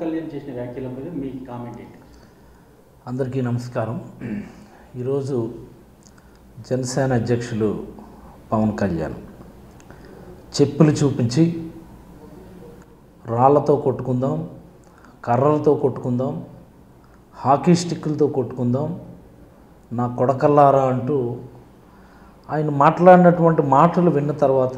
కళ్యాణ్ చేసిన వ్యాఖ్యల మీద మీ కామెంట్ ఏంటి అందరికీ నమస్కారం ఈరోజు జనసేన అధ్యక్షులు పవన్ కళ్యాణ్ చెప్పులు చూపించి రాళ్లతో కొట్టుకుందాం కర్రలతో కొట్టుకుందాం హాకీ స్టిక్కులతో కొట్టుకుందాం నా కొడకల్లారా అంటూ ఆయన మాట్లాడినటువంటి మాటలు విన్న తర్వాత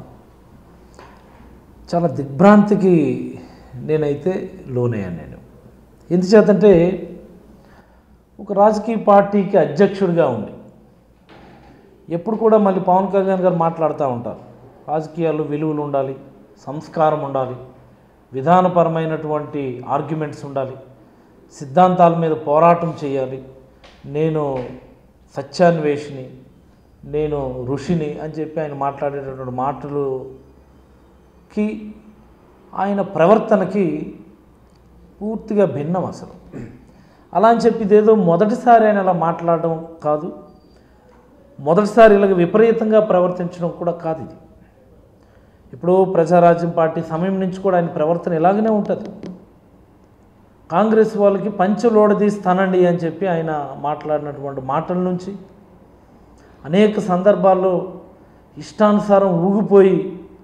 చాలా దిగ్భ్రాంతికి నేనైతే లోనయ్యాను నేను ఎందుచేతంటే ఒక రాజకీయ పార్టీకి అధ్యక్షుడిగా ఉండి ఎప్పుడు కూడా మళ్ళీ పవన్ కళ్యాణ్ గారు మాట్లాడుతూ ఉంటారు రాజకీయాల్లో విలువలు ఉండాలి సంస్కారం ఉండాలి విధానపరమైనటువంటి ఆర్గ్యుమెంట్స్ ఉండాలి సిద్ధాంతాల మీద పోరాటం చేయాలి నేను సత్యాన్వేషిని నేను ఋషిని అని చెప్పి ఆయన మాట్లాడేటటువంటి మాటలుకి ఆయన ప్రవర్తనకి పూర్తిగా భిన్నం అసలు అలా అని చెప్పి ఇదేదో మొదటిసారి ఆయన అలా మాట్లాడడం కాదు మొదటిసారి ఇలాగ విపరీతంగా ప్రవర్తించడం కూడా కాదు ఇది ఇప్పుడు ప్రజారాజ్యం పార్టీ సమయం నుంచి కూడా ఆయన ప్రవర్తన ఇలాగనే ఉంటుంది కాంగ్రెస్ వాళ్ళకి పంచలోడదీస్తానండి అని చెప్పి ఆయన మాట్లాడినటువంటి మాటల నుంచి అనేక సందర్భాల్లో ఇష్టానుసారం ఊగిపోయి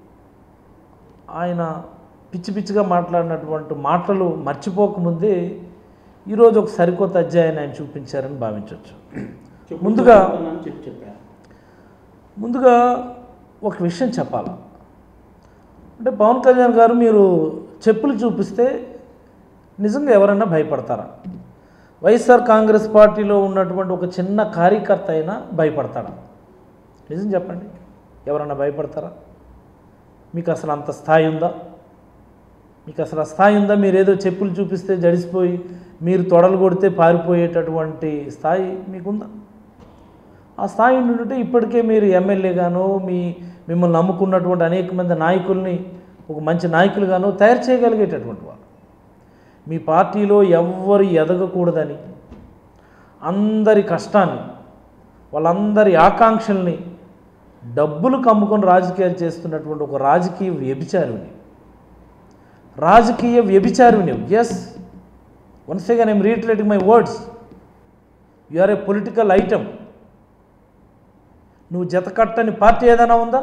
ఆయన పిచ్చి పిచ్చిగా మాట్లాడినటువంటి మాటలు మర్చిపోకముందే ఈరోజు ఒక సరికొత్త అధ్యాయాన్ని ఆయన చూపించారని భావించవచ్చు చెప్పు ముందుగా- చెప్తానని చెప్పి చెప్పారు ముందుగా ఒక విషయం చెప్పాలా అంటే పవన్ కళ్యాణ్ గారు మీరు చెప్పులు చూపిస్తే నిజంగా ఎవరైనా భయపడతారా వైఎస్ఆర్ కాంగ్రెస్ పార్టీలో ఉన్నటువంటి ఒక చిన్న కార్యకర్త అయినా భయపడతాడా నిజం చెప్పండి ఎవరైనా భయపడతారా మీకు అసలు అంత స్థాయి ఉందా మీకు అసలు ఆ స్థాయి ఉందా మీరు ఏదో చెప్పులు చూపిస్తే జడిసిపోయి మీరు తొడలు కొడితే పారిపోయేటటువంటి స్థాయి మీకుందా ఆ స్థాయి ఉంటే ఇప్పటికే మీరు ఎమ్మెల్యేగానో మీ మిమ్మల్ని నమ్ముకున్నటువంటి అనేక మంది నాయకుల్ని ఒక మంచి నాయకులుగానో తయారు చేయగలిగేటటువంటి వారు మీ పార్టీలో ఎవ్వరు ఎదగకూడదని అందరి కష్టాన్ని వాళ్ళందరి ఆకాంక్షల్ని డబ్బులు కమ్ముకొని రాజకీయాలు చేస్తున్నటువంటి ఒక రాజకీయ వ్యభిచారుని రాజకీయ వ్యభిచారుని yes once again I'm reiterating my words you are a political item నువ్వు జతకట్టని పార్టీ ఏదైనా ఉందా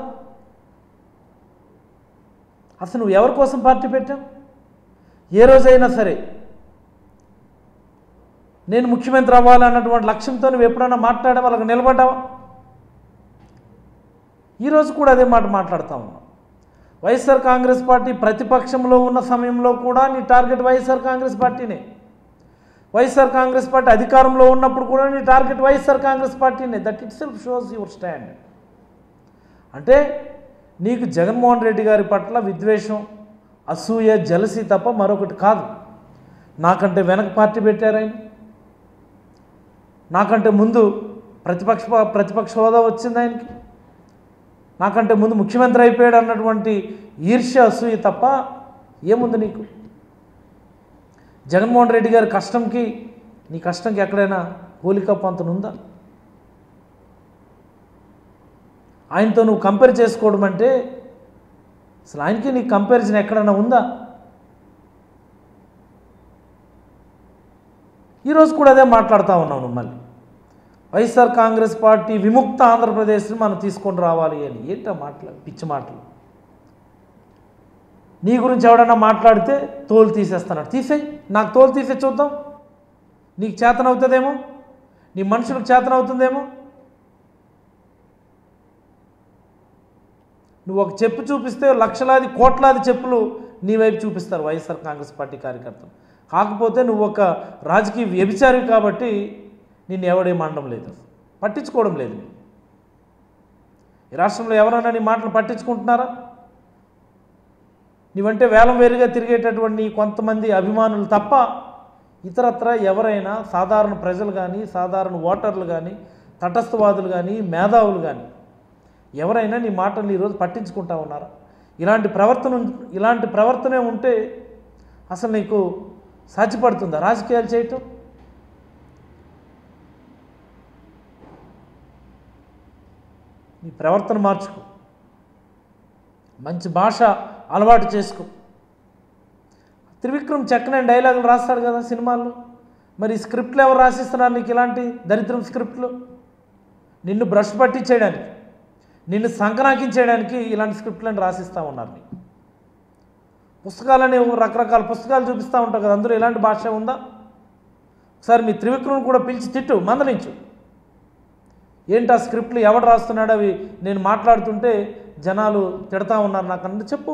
అసలు నువ్వు ఎవరి కోసం పార్టీ పెట్టావు ఏ రోజైనా సరే నేను ముఖ్యమంత్రి అవ్వాలన్నటువంటి లక్ష్యంతో నువ్వు ఎప్పుడైనా మాట్లాడే వాళ్ళకి నిలబడ్డావా ఈరోజు కూడా అదే మాట మాట్లాడుతూ ఉన్నావు వైఎస్ఆర్ కాంగ్రెస్ పార్టీ ప్రతిపక్షంలో ఉన్న సమయంలో కూడా నీ టార్గెట్ వైఎస్ఆర్ కాంగ్రెస్ పార్టీనే వైఎస్ఆర్ కాంగ్రెస్ పార్టీ అధికారంలో ఉన్నప్పుడు కూడా నీ టార్గెట్ వైఎస్ఆర్ కాంగ్రెస్ పార్టీనే that itself shows your stand అంటే నీకు జగన్మోహన్ రెడ్డి గారి పట్ల విద్వేషం అసూయ జలసి తప్ప మరొకటి కాదు నాకంటే వెనక పార్టీ పెట్టారు ఆయన నాకంటే ముందు ప్రతిపక్ష ప్రతిపక్ష హోదా వచ్చింది ఆయనకి నాకంటే ముందు ముఖ్యమంత్రి అయిపోయాడు అన్నటువంటి ఈర్ష్య అసూయ తప్ప ఏముంది నీకు జగన్మోహన్ రెడ్డి గారి కష్టంకి నీ కష్టంకి ఎక్కడైనా పోలిక పొంతనుందా ఆయనతో నువ్వు కంపేర్ చేసుకోవడం అంటే అసలు ఆయనకి నీకు కంపారిజన్ ఎక్కడైనా ఉందా ఈరోజు కూడా అదే మాట్లాడుతూ ఉన్నావు నువ్వు మళ్ళీ వైఎస్ఆర్ కాంగ్రెస్ పార్టీ విముక్త ఆంధ్రప్రదేశ్ని మనం తీసుకొని రావాలి అని ఏంటో మాటలు పిచ్చి మాటలు నీ గురించి ఎవడన్నా మాట్లాడితే తోలు తీసేస్తున్నాడు తీసేయి నాకు తోలు తీసే చూద్దాం నీకు చేతనవుతుందేమో నీ మనుషులకు చేతనవుతుందేమో నువ్వు ఒక చెప్పు చూపిస్తే లక్షలాది కోట్లాది చెప్పులు నీ వైపు చూపిస్తారు వైఎస్ఆర్ కాంగ్రెస్ పార్టీ కార్యకర్తలు కాకపోతే నువ్వు ఒక రాజకీయ వ్యభిచారి కాబట్టి నిన్ను ఎవడేం అనడం లేదు పట్టించుకోవడం లేదు మీరు ఈ రాష్ట్రంలో ఎవరైనా నీ మాటలు పట్టించుకుంటున్నారా నీవంటే వేలం వేరుగా తిరిగేటటువంటి నీ కొంతమంది అభిమానులు తప్ప ఇతరత్ర ఎవరైనా సాధారణ ప్రజలు కానీ సాధారణ ఓటర్లు కానీ తటస్థవాదులు కానీ మేధావులు కానీ ఎవరైనా నీ మాటలు ఈరోజు పట్టించుకుంటా ఉన్నారా ఇలాంటి ప్రవర్తన ఉం- ఇలాంటి ప్రవర్తనే ఉంటే అసలు నీకు సాధ్యపడుతుందా రాజకీయాలు చేయటం నీ ప్రవర్తన మార్చుకో మంచి భాష అలవాటు చేసుకో త్రివిక్రమ్ చక్కని డైలాగులు రాస్తాడు కదా సినిమాల్లో మరి ఈ స్క్రిప్ట్లు ఎవరు రాసిస్తున్నారు నీకు ఇలాంటి దరిద్రం స్క్రిప్ట్లు నిన్ను బ్రష్ పట్టించేయడానికి నిన్ను సంకనాకించేయడానికి ఇలాంటి స్క్రిప్ట్లను రాసిస్తూ ఉన్నారు నీకు పుస్తకాలని రకరకాల పుస్తకాలు చూపిస్తూ ఉంటావు కదా అందులో ఇలాంటి భాష ఉందా ఒకసారి మీ త్రివిక్రమ్ కూడా పిలిచి తిట్టు మందలించు ఏంటి ఆ స్క్రిప్ట్లు ఎవడు రాస్తున్నాడు అవి నేను మాట్లాడుతుంటే జనాలు తిడతా ఉన్నారు నాకు అన్నది చెప్పు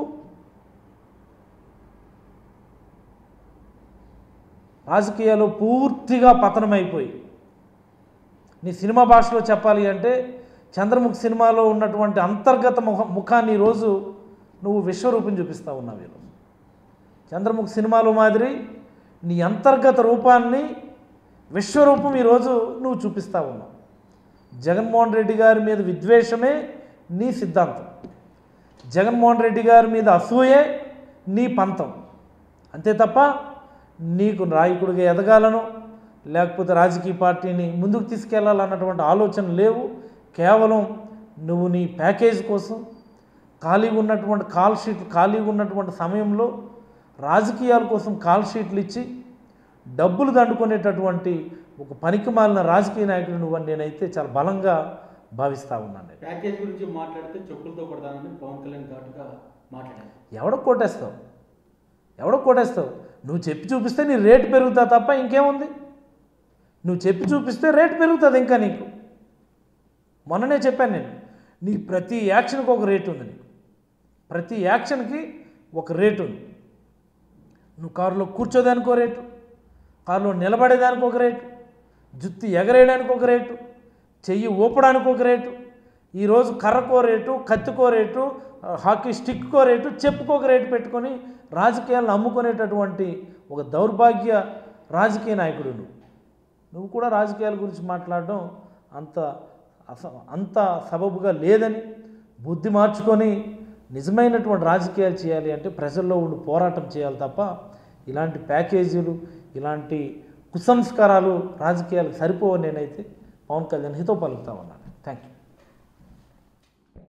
రాజకీయాలు పూర్తిగా పతనమైపోయి నీ సినిమా భాషలో చెప్పాలి అంటే చంద్రముఖి సినిమాలో ఉన్నటువంటి అంతర్గత ముఖ ముఖాన్ని ఈరోజు నువ్వు విశ్వరూపం చూపిస్తూ ఉన్నావు ఈరోజు చంద్రముఖి సినిమాలో మాదిరి నీ అంతర్గత రూపాన్ని విశ్వరూపం ఈరోజు నువ్వు చూపిస్తూ ఉన్నావు జగన్మోహన్ రెడ్డి గారి మీద విద్వేషమే నీ సిద్ధాంతం జగన్మోహన్ రెడ్డి గారి మీద అసూయే నీ పంతం అంతే తప్ప నీకు నాయకుడిగా ఎదగాలను లేకపోతే రాజకీయ పార్టీని ముందుకు తీసుకెళ్లాలన్నటువంటి ఆలోచన లేవు కేవలం నువ్వు నీ ప్యాకేజ్ కోసం ఖాళీగా ఉన్నటువంటి కాల్ షీట్లు ఖాళీగా ఉన్నటువంటి సమయంలో రాజకీయాల కోసం కాల్ షీట్లు ఇచ్చి డబ్బులు దండుకునేటటువంటి ఒక పనికి మాలిన రాజకీయ నాయకుడు నువ్వని నేనైతే చాలా బలంగా భావిస్తూ ఉన్నాను నేను. ప్యాకేజ్ గురించి మాట్లాడితే చెప్పులతో కొడతానని పవన్ కళ్యాణ్ ఘాటుగా మాట్లాడారు ఎవడో కొట్టేస్తావు ఎవడో కొట్టేస్తావు నువ్వు చెప్పి చూపిస్తే నీ రేటు పెరుగుతా తప్ప ఇంకేముంది నువ్వు చెప్పి చూపిస్తే రేటు పెరుగుతుంది ఇంకా నీకు మొన్ననే చెప్పాను నేను నీ ప్రతి యాక్షన్కి ఒక రేటు ఉంది నీకు ప్రతి యాక్షన్కి ఒక రేటు ఉంది నువ్వు కారులో కూర్చోదానికి ఒక రేటు కారులో నిలబడేదానికి ఒక రేటు జుత్తి ఎగరేయడానికి ఒక రేటు చెయ్యి ఊపడానికి ఒక రేటు ఈరోజు కర్రకో రేటు కత్తికో రేటు ఆ, హాకీ స్టిక్కో రేటు చెప్పుకో ఒక రేటు పెట్టుకొని రాజకీయాలను అమ్ముకునేటటువంటి ఒక దౌర్భాగ్య రాజకీయ నాయకుడు నువ్వు నువ్వు కూడా రాజకీయాల గురించి మాట్లాడడం అంత అస అంత సబబుగా లేదని బుద్ధి మార్చుకొని నిజమైనటువంటి రాజకీయాలు చేయాలి అంటే ప్రజల్లో ఉండి పోరాటం చేయాలి తప్ప ఇలాంటి ప్యాకేజీలు ఇలాంటి కుసంస్కారాలు రాజకీయాలకు సరిపోవని నేనైతే పవన్ కళ్యాణ్ హితో పలుకుతా ఉన్నాను థ్యాంక్ యూ